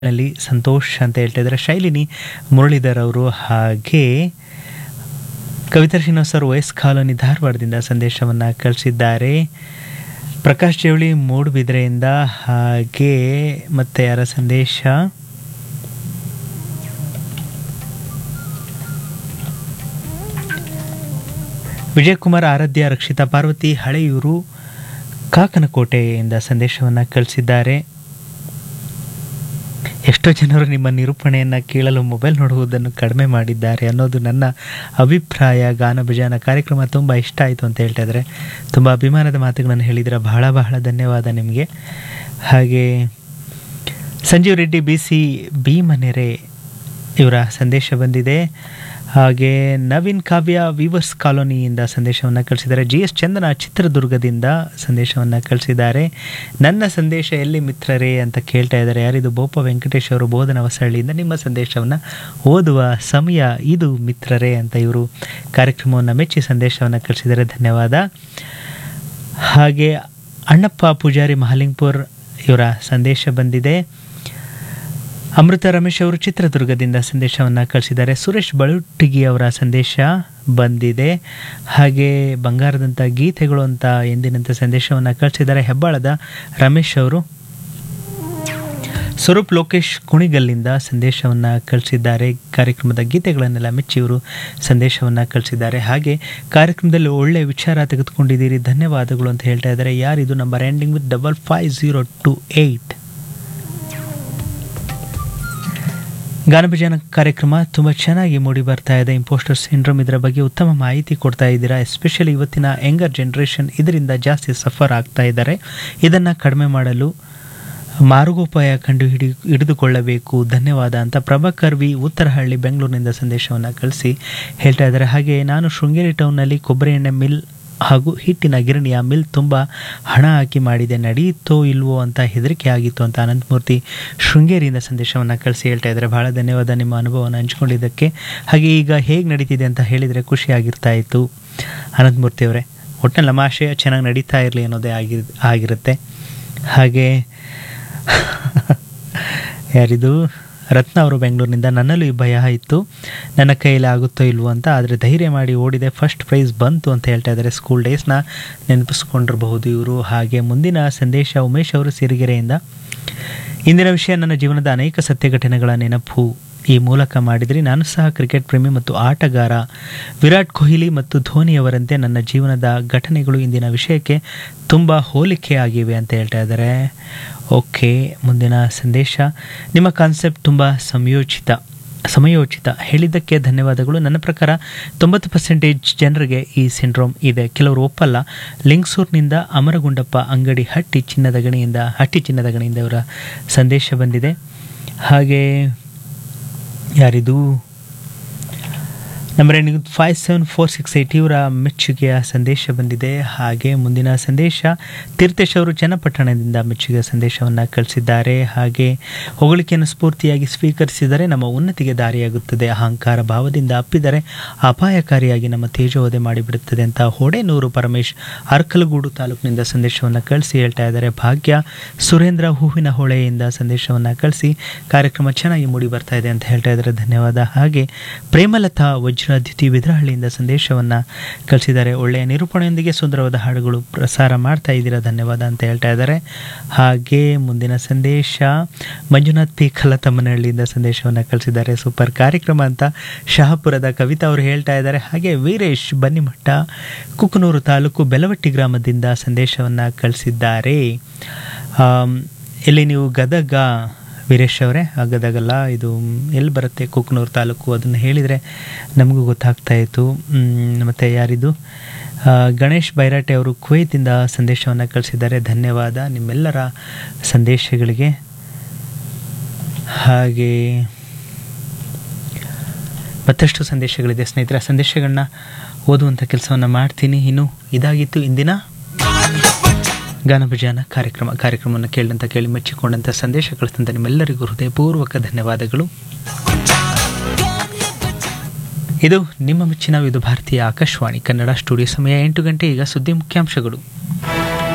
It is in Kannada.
ನಲ್ಲಿ ಸಂತೋಷ್ ಅಂತ ಹೇಳ್ತಾ ಇದ್ದಾರೆ ಶೈಲಿನಿ ಮುರಳೀಧರ್ ಅವರು ಹಾಗೆ ಕವಿತಾ ಶ್ರೀನಿವಾಸ್ ಅವರು ವಯಸ್ ಕಾಲೋನಿ ಧಾರವಾಡದಿಂದ ಸಂದೇಶವನ್ನು ಕಳಿಸಿದ್ದಾರೆ ಪ್ರಕಾಶ್ ಜವಳಿ ಮೂಡುಬಿದ್ರೆಯಿಂದ ಹಾಗೆ ಮತ್ತೆ ಯಾರ ಸಂದೇಶ ವಿಜಯಕುಮಾರ್ ಆರಾಧ್ಯ ರಕ್ಷಿತಾ ಪಾರ್ವತಿ ಹಳೆಯೂರು ಕಾಕನಕೋಟೆಯಿಂದ ಸಂದೇಶವನ್ನು ಕಳಿಸಿದ್ದಾರೆ ಎಷ್ಟೋ ಜನರು ನಿಮ್ಮ ನಿರೂಪಣೆಯನ್ನು ಕೇಳಲು ಮೊಬೈಲ್ ನೋಡುವುದನ್ನು ಕಡಿಮೆ ಮಾಡಿದ್ದಾರೆ ಅನ್ನೋದು ನನ್ನ ಅಭಿಪ್ರಾಯ ಗಾನ ಭಜಾನ ಕಾರ್ಯಕ್ರಮ ತುಂಬ ಇಷ್ಟ ಆಯಿತು ಅಂತ ಹೇಳ್ತಾ ಇದ್ದಾರೆ ತುಂಬ ಅಭಿಮಾನದ ಮಾತುಗಳನ್ನು ಹೇಳಿದರೆ ಬಹಳ ಬಹಳ ಧನ್ಯವಾದ ನಿಮಗೆ ಹಾಗೆ Sanjeev Reddy B C B ಮನೆರೆ ಇವರ ಸಂದೇಶ ಬಂದಿದೆ ಹಾಗೆ ನವೀನ್ ಕಾವ್ಯ ವಿವರ್ಸ್ ಕಾಲೋನಿಯಿಂದ ಸಂದೇಶವನ್ನು ಕಳಿಸಿದ್ದಾರೆ ಜಿ ಎಸ್ ಚಂದನ ಚಿತ್ರದುರ್ಗದಿಂದ ಸಂದೇಶವನ್ನು ಕಳಿಸಿದ್ದಾರೆ ನನ್ನ ಸಂದೇಶ ಎಲ್ಲಿ ಮಿತ್ರರೇ ಅಂತ ಕೇಳ್ತಾ ಇದ್ದಾರೆ ಯಾರಿದು ಬೋಪ ವೆಂಕಟೇಶ್ ಅವರು ಬೋಧನ ಹೊಸಹಳ್ಳಿಯಿಂದ ನಿಮ್ಮ ಸಂದೇಶವನ್ನು ಓದುವ ಸಮಯ ಇದು ಮಿತ್ರರೇ ಅಂತ ಇವರು ಕಾರ್ಯಕ್ರಮವನ್ನು ಮೆಚ್ಚಿ ಸಂದೇಶವನ್ನು ಕಳಿಸಿದ್ದಾರೆ ಧನ್ಯವಾದ ಹಾಗೆ ಅಣ್ಣಪ್ಪ ಪೂಜಾರಿ ಮಹಾಲಿಂಗ್ಪುರ್ ಇವರ ಸಂದೇಶ ಬಂದಿದೆ ಅಮೃತ ರಮೇಶ್ ಅವರು ಚಿತ್ರದುರ್ಗದಿಂದ ಸಂದೇಶವನ್ನು ಕಳಿಸಿದ್ದಾರೆ ಸುರೇಶ್ ಬಳುಟ್ಟಿಗಿ ಅವರ ಸಂದೇಶ ಬಂದಿದೆ ಹಾಗೆ ಬಂಗಾರದಂಥ ಗೀತೆಗಳು ಅಂತ ಎಂದಿನಂತೆ ಸಂದೇಶವನ್ನು ಕಳಿಸಿದ್ದಾರೆ ಹೆಬ್ಬಾಳದ ರಮೇಶ್ ಅವರು ಸ್ವರೂಪ್ ಲೋಕೇಶ್ ಕುಣಿಗಲ್ಲಿಂದ ಸಂದೇಶವನ್ನು ಕಳಿಸಿದ್ದಾರೆ ಕಾರ್ಯಕ್ರಮದ ಗೀತೆಗಳನ್ನೆಲ್ಲ ಮೆಚ್ಚಿ ಇವರು ಸಂದೇಶವನ್ನು ಕಳಿಸಿದ್ದಾರೆ ಹಾಗೆ ಕಾರ್ಯಕ್ರಮದಲ್ಲಿ ಒಳ್ಳೆಯ ವಿಚಾರ ತೆಗೆದುಕೊಂಡಿದ್ದೀರಿ ಧನ್ಯವಾದಗಳು ಅಂತ ಹೇಳ್ತಾ ಇದ್ದಾರೆ ಯಾರಿದು number ending with double five zero two eight ಗಾನಭಜನ ಕಾರ್ಯಕ್ರಮ ತುಂಬ ಚೆನ್ನಾಗಿ ಮೂಡಿ ಬರ್ತಾ ಇದೆ ಇಂಪೋಸ್ಟರ್ ಸಿಂಡ್ರೋಮ್ ಇದರ ಬಗ್ಗೆ ಉತ್ತಮ ಮಾಹಿತಿ ಕೊಡ್ತಾ ಇದ್ದೀರಾ ಎಸ್ಪೆಷಲಿ ಇವತ್ತಿನ ಯಂಗರ್ ಜನ್ರೇಷನ್ ಇದರಿಂದ ಜಾಸ್ತಿ ಸಫರ್ ಆಗ್ತಾ ಇದ್ದಾರೆ ಇದನ್ನು ಕಡಿಮೆ ಮಾಡಲು ಮಾರ್ಗೋಪಾಯ ಕಂಡು ಹಿಡಿ ಹಿಡಿದುಕೊಳ್ಳಬೇಕು ಧನ್ಯವಾದ ಅಂತ ಪ್ರಭಾಕರ್ ವಿ ಉತ್ತರಹಳ್ಳಿ ಬೆಂಗಳೂರಿನಿಂದ ಸಂದೇಶವನ್ನು ಕಳಿಸಿ ಹೇಳ್ತಾ ಇದ್ದಾರೆ ಹಾಗೆ ನಾನು ಶೃಂಗೇರಿ ಟೌನ್ನಲ್ಲಿ ಕೊಬ್ಬರಿ ಎಣ್ಣೆ ಮಿಲ್ ಹಾಗೂ ಹಿಟ್ಟಿನ ಗಿರಣಿಯ ಮಿಲ್ ತುಂಬ ಹಣ ಹಾಕಿ ಮಾಡಿದೆ ನಡೆಯುತ್ತೋ ಇಲ್ವೋ ಅಂತ ಹೆದರಿಕೆ ಆಗಿತ್ತು ಅಂತ ಅನಂತಮೂರ್ತಿ ಶೃಂಗೇರಿಯಿಂದ ಸಂದೇಶವನ್ನು ಕಳಿಸಿ ಹೇಳ್ತಾ ಇದ್ದಾರೆ ಭಾಳ ಧನ್ಯವಾದ ನಿಮ್ಮ ಅನುಭವವನ್ನು ಹಂಚಿಕೊಂಡಿದ್ದಕ್ಕೆ ಹಾಗೆ ಈಗ ಹೇಗೆ ನಡೀತಿದೆ ಅಂತ ಹೇಳಿದರೆ ಖುಷಿಯಾಗಿರ್ತಾ ಇತ್ತು ಅನಂತಮೂರ್ತಿ ಅವರೇ ಒಟ್ಟಿನಲ್ಲಿ ನಮ್ಮ ಆಶಯ ಚೆನ್ನಾಗಿ ನಡೀತಾ ಇರಲಿ ಅನ್ನೋದೇ ಆಗಿ ಆಗಿರುತ್ತೆ ಹಾಗೆ ಯಾರಿದು ರತ್ನ ಅವರು ಬೆಂಗಳೂರಿನಿಂದ ನನ್ನಲ್ಲೂ ಈ ಭಯ ಇತ್ತು ನನ್ನ ಕೈಯಲ್ಲಿ ಆಗುತ್ತೋ ಇಲ್ವೋ ಅಂತ ಆದರೆ ಧೈರ್ಯ ಮಾಡಿ ಓಡಿದೆ ಫಸ್ಟ್ ಪ್ರೈಸ್ ಬಂತು ಅಂತ ಹೇಳ್ತಾ ಇದ್ದಾರೆ ಸ್ಕೂಲ್ ಡೇಸ್ನ ನೆನಪಿಸ್ಕೊಂಡಿರಬಹುದು ಇವರು ಹಾಗೆ ಮುಂದಿನ ಸಂದೇಶ ಉಮೇಶ್ ಅವರು ಸಿರಿಗೆರೆಯಿಂದ ಇಂದಿನ ವಿಷಯ ನನ್ನ ಜೀವನದ ಅನೇಕ ಸತ್ಯ ಘಟನೆಗಳ ನೆನಪು ಈ ಮೂಲಕ ಮಾಡಿದರೆ ನಾನು ಸಹ ಕ್ರಿಕೆಟ್ ಪ್ರೇಮಿ ಮತ್ತು ಆಟಗಾರ ವಿರಾಟ್ ಕೊಹ್ಲಿ ಮತ್ತು ಧೋನಿಯವರಂತೆ ನನ್ನ ಜೀವನದ ಘಟನೆಗಳು ಇಂದಿನ ವಿಷಯಕ್ಕೆ ತುಂಬ ಹೋಲಿಕೆ ಆಗಿವೆ ಅಂತ ಹೇಳ್ತಾ ಇದ್ದಾರೆ ಓಕೆ ಮುಂದಿನ ಸಂದೇಶ ನಿಮ್ಮ ಕಾನ್ಸೆಪ್ಟ್ ತುಂಬ ಸಂಯೋಜಿತ ಸಮಯೋಚಿತ ಹೇಳಿದ್ದಕ್ಕೆ ಧನ್ಯವಾದಗಳು ನನ್ನ ಪ್ರಕಾರ ತೊಂಬತ್ತು ಪರ್ಸೆಂಟೇಜ್ ಜನರಿಗೆ ಈ ಸಿಂಡ್ರೋಮ್ ಇದೆ ಕೆಲವರು ಒಪ್ಪಲ್ಲ ಲಿಂಗ್ಸೂರ್ನಿಂದ ಅಮರಗುಂಡಪ್ಪ ಅಂಗಡಿ ಹಟ್ಟಿ ಚಿನ್ನದ ಗಣಿಯಿಂದ ಹಟ್ಟಿ ಚಿನ್ನದ ಗಣಿಯಿಂದ ಇವರ ಸಂದೇಶ ಬಂದಿದೆ ಹಾಗೆ ಯಾರಿದು number ending five seven four six eight ಇವರ ಮೆಚ್ಚುಗೆಯ ಸಂದೇಶ ಬಂದಿದೆ ಹಾಗೆ ಮುಂದಿನ ಸಂದೇಶ ತೀರ್ಥೇಶ್ ಅವರು ಚನ್ನಪಟ್ಟಣದಿಂದ ಮೆಚ್ಚುಗೆಯ ಸಂದೇಶವನ್ನು ಕಳಿಸಿದ್ದಾರೆ ಹಾಗೆ ಹೊಗಳಿಕೆಯನ್ನು ಸ್ಫೂರ್ತಿಯಾಗಿ ಸ್ವೀಕರಿಸಿದರೆ ನಮ್ಮ ಉನ್ನತಿಗೆ ದಾರಿಯಾಗುತ್ತದೆ ಅಹಂಕಾರ ಭಾವದಿಂದ ಅಪ್ಪಿದರೆ ಅಪಾಯಕಾರಿಯಾಗಿ ನಮ್ಮ ತೇಜೋವಧೆ ಮಾಡಿಬಿಡುತ್ತದೆ ಅಂತ ಹೊಡೆನೂರು ಪರಮೇಶ್ ಅರ್ಕಲಗೂಡು ತಾಲೂಕಿನಿಂದ ಸಂದೇಶವನ್ನು ಕಳಿಸಿ ಹೇಳ್ತಾ ಇದ್ದಾರೆ ಭಾಗ್ಯ ಸುರೇಂದ್ರ ಹೂವಿನ ಹೊಳೆಯಿಂದ ಸಂದೇಶವನ್ನು ಕಳಿಸಿ ಕಾರ್ಯಕ್ರಮ ಚೆನ್ನಾಗಿ ಮೂಡಿ ಬರ್ತಾ ಇದೆ ಅಂತ ಹೇಳ್ತಾ ಇದ್ದಾರೆ ಧನ್ಯವಾದ ಹಾಗೆ ಪ್ರೇಮಲತಾ ವಜ್ರಾದಿತಿ ವಿದ್ರಹಳ್ಳಿಯಿಂದ ಸಂದೇಶವನ್ನು ಕಳಿಸಿದ್ದಾರೆ ಒಳ್ಳೆಯ ನಿರೂಪಣೆಯೊಂದಿಗೆ ಸುಂದರವಾದ ಹಾಡುಗಳು ಪ್ರಸಾರ ಮಾಡ್ತಾ ಇದ್ದೀರಾ ಧನ್ಯವಾದ ಅಂತ ಹೇಳ್ತಾ ಇದ್ದಾರೆ ಹಾಗೆ ಮುಂದಿನ ಸಂದೇಶ ಮಂಜುನಾಥ್ ಪಿ ಕಲತಮ್ಮನಹಳ್ಳಿಯಿಂದ ಸಂದೇಶವನ್ನು ಕಳಿಸಿದ್ದಾರೆ ಸೂಪರ್ ಕಾರ್ಯಕ್ರಮ ಅಂತ ಶಹಾಪುರದ ಕವಿತಾ ಅವರು ಹೇಳ್ತಾ ಇದ್ದಾರೆ ಹಾಗೆ ವೀರೇಶ್ ಬನ್ನಿಮಠ ಕುಕನೂರು ತಾಲೂಕು ಬೆಲವಟ್ಟಿ ಗ್ರಾಮದಿಂದ ಸಂದೇಶವನ್ನು ಕಳಿಸಿದ್ದಾರೆ ಇಲ್ಲಿ ನೀವು ಗದಗ ವೀರೇಶ್ ಅವರೇ ಗದಗಲ್ಲ ಇದು ಎಲ್ಲಿ ಬರುತ್ತೆ ಕುಕ್ನೂರು ತಾಲೂಕು ಅದನ್ನು ಹೇಳಿದರೆ ನಮಗೂ ಗೊತ್ತಾಗ್ತಾ ಇತ್ತು ಮತ್ತು ಯಾರಿದು ಗಣೇಶ್ ಬೈರಾಟೆ ಅವರು ಕುವೈತಿಂದ ಸಂದೇಶವನ್ನು ಕಳಿಸಿದ್ದಾರೆ ಧನ್ಯವಾದ ನಿಮ್ಮೆಲ್ಲರ ಸಂದೇಶಗಳಿಗೆ ಹಾಗೆ ಮತ್ತಷ್ಟು ಸಂದೇಶಗಳಿದೆ ಸ್ನೇಹಿತರ ಸಂದೇಶಗಳನ್ನ ಓದುವಂಥ ಕೆಲಸವನ್ನು ಮಾಡ್ತೀನಿ ಇನ್ನು ಇದಾಗಿತ್ತು ಇಂದಿನ ಗಾನಭಜಾನ ಕಾರ್ಯಕ್ರಮ ಕಾರ್ಯಕ್ರಮವನ್ನು ಕೇಳಿದಂಥ ಕೇಳಿ ಮೆಚ್ಚಿಕೊಂಡಂಥ ಸಂದೇಶ ಕಳಿಸಿದಂಥ ನಿಮ್ಮೆಲ್ಲರಿಗೂ ಹೃದಯಪೂರ್ವಕ ಧನ್ಯವಾದಗಳು ಇದು ನಿಮ್ಮ ಮೆಚ್ಚಿನ ವಿಧ ಭಾರತೀಯ ಆಕಾಶವಾಣಿ ಕನ್ನಡ ಸ್ಟುಡಿಯೋ ಸಮಯ ಎಂಟು ಗಂಟೆ ಈಗ ಸುದ್ದಿ ಮುಖ್ಯಾಂಶಗಳು